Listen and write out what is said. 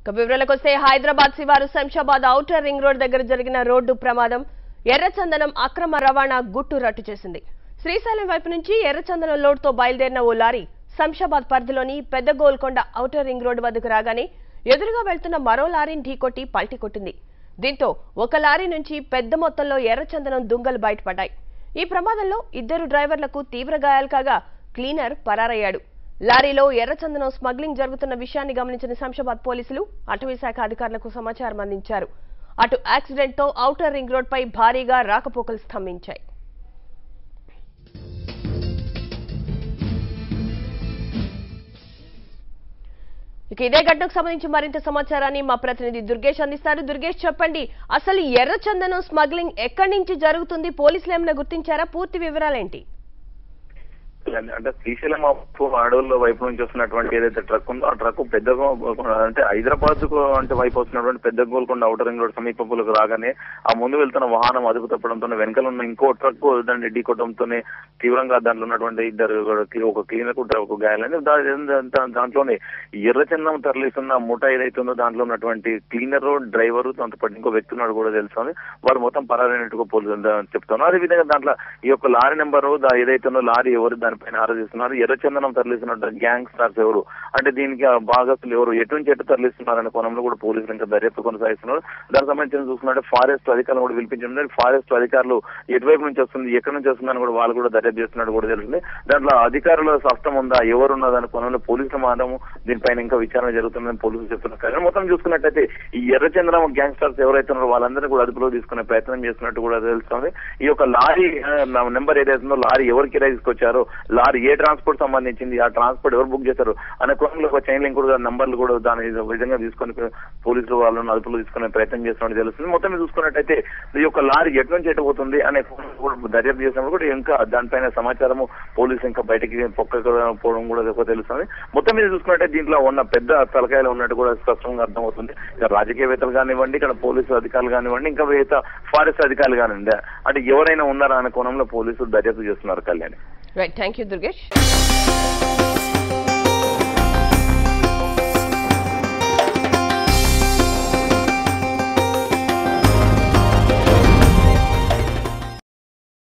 ఇక వివరాలకు వస్తే హైదరాబాద్ శివారు శంషాబాద్ ఔటర్ రింగ్ రోడ్ దగ్గర జరిగిన రోడ్డు ప్రమాదం ఎర్రచందనం అక్రమ రవాణా గుట్టు రట్టు చేసింది శ్రీశైలం వైపు నుంచి ఎర్రచందనం లోడ్తో బయలుదేరిన ఓ లారీ శంషాబాద్ పరిధిలోని పెద్ద గోల్కొండ ఔటర్ రింగ్ రోడ్డు వద్దకు రాగానే ఎదురుగా వెళ్తున్న మరో లారీని ఢీకొట్టి పల్టీ కొట్టింది దీంతో ఒక లారీ నుంచి పెద్ద మొత్తంలో ఎర్రచందనం దుంగలు బయటపడ్డాయి ఈ ప్రమాదంలో ఇద్దరు డ్రైవర్లకు తీవ్ర గాయాలు కాగా క్లీనర్ పరారయ్యాడు లారీలో ఎర్రచందనం స్మగ్లింగ్ జరుగుతున్న విషయాన్ని గమనించిన శంషాబాద్ పోలీసులు అటవీ శాఖ అధికారులకు సమాచారం అందించారు అటు యాక్సిడెంట్ తో ఔటర్ రింగ్ రోడ్ పై భారీగా రాకపోకలు స్తంభించాయి ఇక ఇదే ఘటనకు సంబంధించి మరింత సమాచారాన్ని మా ప్రతినిధి దుర్గేష్ అందిస్తారు దుర్గేష్ చెప్పండి అసలు ఎర్రచందనం స్మగ్లింగ్ ఎక్కడి నుంచి జరుగుతుంది పోలీసులు ఏమైనా గుర్తించారా పూర్తి వివరాలేంటి అంటే శ్రీశైలం అప్పు అడవుల్లో వైపు నుంచి వస్తున్నటువంటి ఏదైతే ట్రక్ ఉందో ఆ ట్రక్ పెద్ద గో- అంటే హైదరాబాద్ కు అంటే వైపు వస్తున్నటువంటి పెద్ద గోల్కొండ ఔటర్ రింగ్ రోడ్ సమీపంలోకి రాగానే ఆ ముందు వెళ్తున్న వాహనం అదుపు తప్పడంతో వెనకాల ఉన్న ఇంకో ట్రక్ దాన్ని ఢీకొట్టడంతో తీవ్రంగా దాంట్లో ఉన్నటువంటి ఇద్దరు కూడా క్లీ- ఒక క్లీనర్ కు ఒక గాయాలని దా- దా- దాంట్లోనే ఎర్రచందనం తరలిస్తున్న ముఠ ఏదైతే ఉందో దాంట్లో ఉన్నటువంటి క్లీనర్ డ్రైవర్ దాంతో పాటు ఇంకో వ్యక్తి ఉన్నాడు కూడా తెలుస్తుంది వారు మొత్తం పరారైనట్టుగా పోలీసులు దా- చెప్తున్నారు అదేవిధంగా దాంట్లో ఈ యొక్క లారీ నెంబర్ ఏదైతే ఉందో లారీ ఎవరు దానిపైన ఆరాధిస్తున్నారు ఎర్రచందనం తరలిస్తున్న గ్యాంగ్ స్టార్స్ ఎవరు అంటే దీనికి ఆ భాగస్తులు ఎవరు ఎటు నుంచి ఎటు తరలిస్తున్నారనే కోణంలో కూడా పోలీసులు ఇంకా దర్యాప్తు కొనసాగిస్తున్నారు దానికి సంబంధించిన చూసుకున్నట్టే ఫారెస్ట్ అధికారులు కూడా పిలిపించడం ఫారెస్ట్ అధికారులు ఎటువైపు నుంచి వస్తుంది ఎక్కడి నుంచి వస్తుందని కూడా వాళ్ళు కూడా దర్యాప్తు చేస్తున్నట్టు కూడా తెలుస్తుంది దాంట్లో అధికారుల సష్టం ఉందా ఎవరు ఉన్నదని కోణంలో పోలీసులు మాత్రం దీనిపైన ఇంకా విచారణ జరుగుతుందని పోలీసులు చెప్తున్నారు కానీ మొత్తం చూసుకున్నట్టయితే ఈ ఎర్రచంద్రం గ్యాంగ్స్టర్స్ ఎవరైతే ఉన్నారో వాళ్ళందరినీ కూడా అదుపులో తీసుకునే ప్రయత్నం చేస్తున్నట్టు కూడా తెలుస్తుంది ఈ యొక్క లారీ ఆ, నెంబర్ ఏదైతే ఉందో లారీ ఎవరు కిరాయి తీసుకొచ్చారో లారీ ఏ ట్రాన్స్పోర్ట్ సంబంధించింది ఆ ట్రాన్స్పోర్ట్ ఎవరు బుక్ చేశారు అనే కోణంలో ఒక చైన్ లింక్ కూడా నంబర్లు కూడా దాని విధంగా తీసుకొని పోలీసులు వాళ్ళని అదుపులో తీసుకునే ప్రయత్నం చేస్తున్నట్టు తెలుస్తుంది మొత్తం మీద చూసుకున్నట్టయితే ఈ యొక్క లారీ ఎటు నుంచి ఎటు పోతుంది అనే కోణంలో కూడా దర్యాప్తు చేసినప్పుడు కూడా ఇంకా దానిపైన సమాచారము పోలీసు ఇంకా బయటకి పొక్కకపోవడం కూడా ఎక్కువ తెలుస్తుంది మొత్తం మీద చూసుకున్నట్టే దీంట్లో ఉన్న పెద్ద తలకాయలు ఉన్నట్టు కూడా స్పష్టంగా అర్థమవుతుంది ఇక రాజకీయవేత్తలు కానివ్వండి ఇక్కడ పోలీసు అధికారులు కానివ్వండి ఇంకా మిగతా ఫారెస్ట్ అధికారులు కానివ్వండి అంటే ఎవరైనా ఉన్నారా అనే కోణంలో పోలీసులు దర్యాప్తు చేస్తున్నారు Kalyani right thank you Durgesh